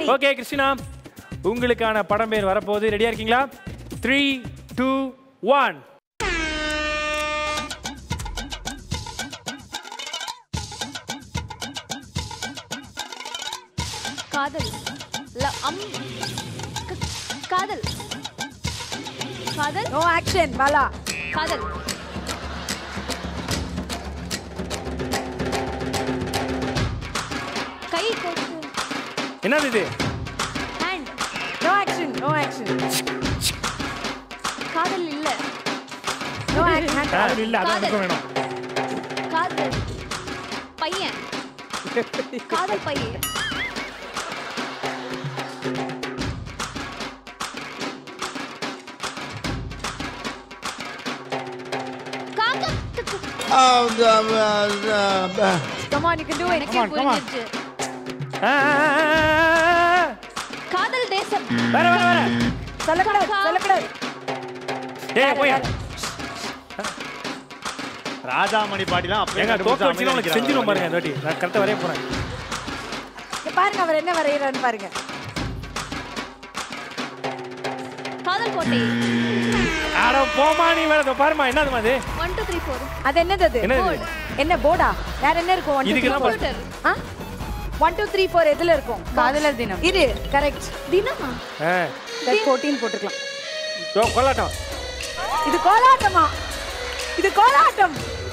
Okay Krishna உங்களுக்கான படம் பேர் வரப்போகுது ரெடியா இருக்கீங்களா த்ரீ டூ ஒன் காதல் ல- அம் க- காதல் காதல் நோ ஆக்ஷன் பாலா காதல் கை கோத்து என்னது இது hand no action no action காதல் இல்ல நோ ஆக்ஷன் காதல் இல்ல அதான் காதல். எனக்கு வேணும் காதல் பையன் காதல் பையன் காக்கா come on you can do it எனக்கே புரிஞ்சிருச்சு ஆ, ஆ, ஆ, ஆ, ஆ. காதல் தேசம் வர வர வர சொல்லக்கூடாது காக்கா. சொல்லக்கூடாது ஏய் போய் ராஜாமணி பாட்டிலாம் அப்பயே எங்க கண்டுபிடிச்சு தோக்க வச்சு உங்களுக்கு அமைதியா செஞ்சிரும் பாருங்க நிக்கிறாங்க. இந்த வாட்டி நான் கரெக்டாக வரைய போறேன் இங்க பாருங்க அவர் என்ன வரையறான்னு பாருங்க காதல் கோட்டை அட போமா நீ வேற இதோ பாருமா என்னதுமா அது ஒன் டூ த்ரீ ஃபோர் அது என்னது அது என்னது இது? என்ன போர்டா வேற என்ன இருக்கும் ஒன் இதுக்கு டூ தான் கம்ப்யூட்டர் ஆ ஒன் டூ த்ரீ ஃபோர் எதுல இருக்கும் காதலர் தினம் இரு கரெக்ட் தினமா ஆ ஃபோர்டீன் போட்டுக்கலாம் இதோ கொல்லாட்டம் இது கோலாட்டமா இது கோலாட்டம்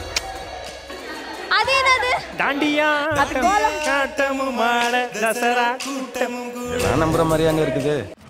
அது என்னது தாண்டியா அது கோலம். காட்டமும் மாட தசரா கூட்டமும் நான் நம்புற மாதிரியாங்க இருக்குது